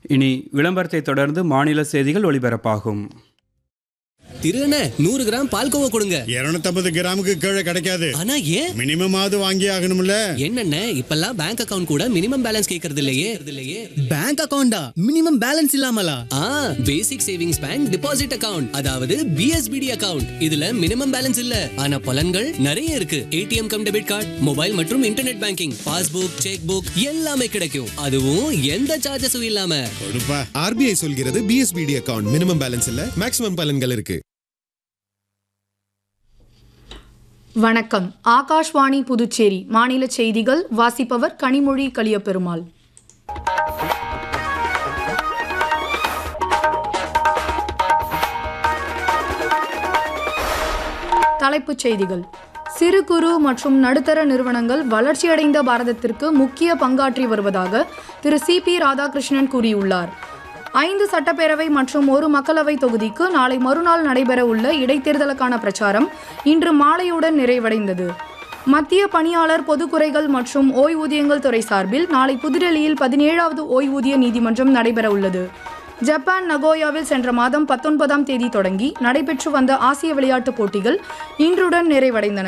இனி விளம்பரத்தை தொடர்ந்து மாநில செய்திகள் ஒளிபரப்பாகும் திருண்ண நூறு கிராம் பால்கோவா கொடுங்க இருநூத்தம்பது கிராமுக்கு கீழே கிடைக்காது ஆனா ஏன் மினிமம் ஆவது வாங்கி ஆகணும்ல என்னென்ன இப்பெல்லாம் பேங்க் அக்கவுண்ட் கூட மினிமம் பேலன்ஸ் கேக்குறது இல்லையே இல்லையே பேங்க் அக்கவுண்டா மினிமம் பேலன்ஸ் இல்லாமலா ஆ basic savings bank deposit account அதாவது பிஎஸ்பிடி அக்கவுண்ட் இதுல மினிமம் பேலன்ஸ் இல்ல ஆனா பலன்கள் நிறைய இருக்கு ATM cum debit card mobile மற்றும் internet banking passbook cheque book எல்லாமே கிடைக்கும் அதுவும் எந்த சார்ஜஸும் இல்லாம கொடுப்பா ஆர்பிஐ சொல்கிறது பிஎஸ்பிடி அக்கவுண்ட் மினிமம் பேலன்ஸ் இல்ல மேக்ஸிமம் பலன்கள் இருக்கு வணக்கம் ஆகாஷ்வாணி புதுச்சேரி மாநில செய்திகள் வாசிப்பவர் கனிமொழி கலியபெருமாள் தலைப்புச் செய்திகள் சிறு குறு மற்றும் நடுத்தர நிறுவனங்கள் வளர்ச்சியடைந்த பாரதத்திற்கு முக்கிய பங்காற்றி வருவதாக திரு சி பி ராதாகிருஷ்ணன் கூறியுள்ளார் ஐந்து சட்டப்பேரவை மற்றும் ஒரு மக்களவை தொகுதிக்கு நாளை மறுநாள் நடைபெறவுள்ள இடைத்தேர்தலுக்கான பிரச்சாரம் இன்று மாலையுடன் நிறைவடைந்தது மத்திய பணியாளர் பொதுக்குறைகள் மற்றும் ஓய்வூதியங்கள் துறை சார்பில் நாளை புதுடெல்லியில் பதினேழாவது ஓய்வூதிய நீதிமன்றம் நடைபெறவுள்ளது ஜப்பான் நகோயாவில் சென்ற மாதம் பத்தொன்பதாம் தேதி தொடங்கி நடைபெற்று வந்த ஆசிய விளையாட்டுப் போட்டிகள் இன்றுடன் நிறைவடைந்தன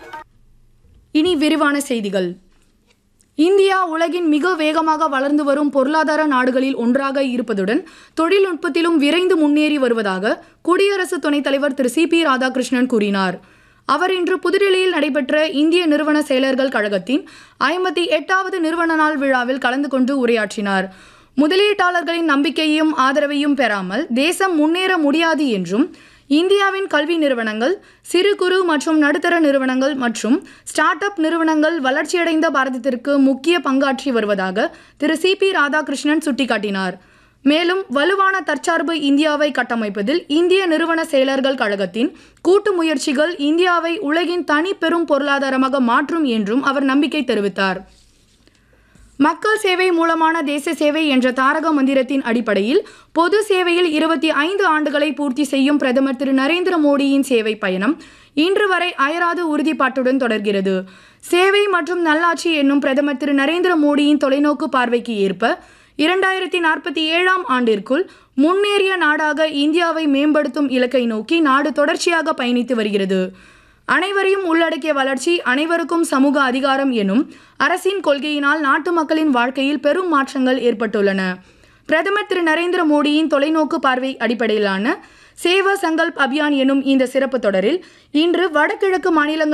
இனி விரிவான செய்திகள் இந்தியா உலகின் மிக வேகமாக வளர்ந்து வரும் பொருளாதார நாடுகளில் ஒன்றாக இருப்பதுடன் தொழில்நுட்பத்திலும் விரைந்து முன்னேறி வருவதாக குடியரசு துணைத் தலைவர் திரு சி பி ராதாகிருஷ்ணன் கூறினார் அவர் இன்று புதுடில்லியில் நடைபெற்ற இந்திய நிறுவன செயலர்கள் கழகத்தின் ஐம்பத்தி எட்டாவது நிறுவன நாள் விழாவில் கலந்து கொண்டு உரையாற்றினார் முதலீட்டாளர்களின் நம்பிக்கையையும் ஆதரவையும் பெறாமல் தேசம் முன்னேற முடியாது என்றும் இந்தியாவின் கல்வி நிறுவனங்கள் சிறு குறு மற்றும் நடுத்தர நிறுவனங்கள் மற்றும் ஸ்டார்ட் அப் நிறுவனங்கள் வளர்ச்சியடைந்த பாரதத்திற்கு முக்கிய பங்காற்றி வருவதாக திரு சி பி ராதாகிருஷ்ணன் சுட்டிக்காட்டினார் மேலும் வலுவான தற்சார்பு இந்தியாவை கட்டமைப்பதில் இந்திய நிறுவன செயலர்கள் கழகத்தின் கூட்டு முயற்சிகள் இந்தியாவை உலகின் தனி பெரும் பொருளாதாரமாக மாற்றும் என்றும் அவர் நம்பிக்கை தெரிவித்தார் மக்கள் சேவை மூலமான தேச சேவை என்ற தாரக மந்திரத்தின் அடிப்படையில் பொது சேவையில் இருபத்தி ஐந்து ஆண்டுகளை பூர்த்தி செய்யும் பிரதமர் திரு நரேந்திர மோடியின் சேவை பயணம் இன்று வரை அயராது உறுதிப்பாட்டுடன் தொடர்கிறது சேவை மற்றும் நல்லாட்சி என்னும் பிரதமர் திரு நரேந்திர மோடியின் தொலைநோக்கு பார்வைக்கு ஏற்ப இரண்டாயிரத்தி நாற்பத்தி ஏழாம் ஆண்டிற்குள் முன்னேறிய நாடாக இந்தியாவை மேம்படுத்தும் இலக்கை நோக்கி நாடு தொடர்ச்சியாக பயணித்து வருகிறது அனைவரையும் உள்ளடக்கிய வளர்ச்சி அனைவருக்கும் சமூக அதிகாரம் எனும் அரசின் கொள்கையினால் நாட்டு மக்களின் வாழ்க்கையில் பெரும் மாற்றங்கள் ஏற்பட்டுள்ளன பிரதமர் திரு நரேந்திர மோடியின் தொலைநோக்கு பார்வை அடிப்படையிலான சேவா சங்கல்ப் அபியான் எனும் இந்த சிறப்பு தொடரில் இன்று வடகிழக்கு மாநிலங்கள்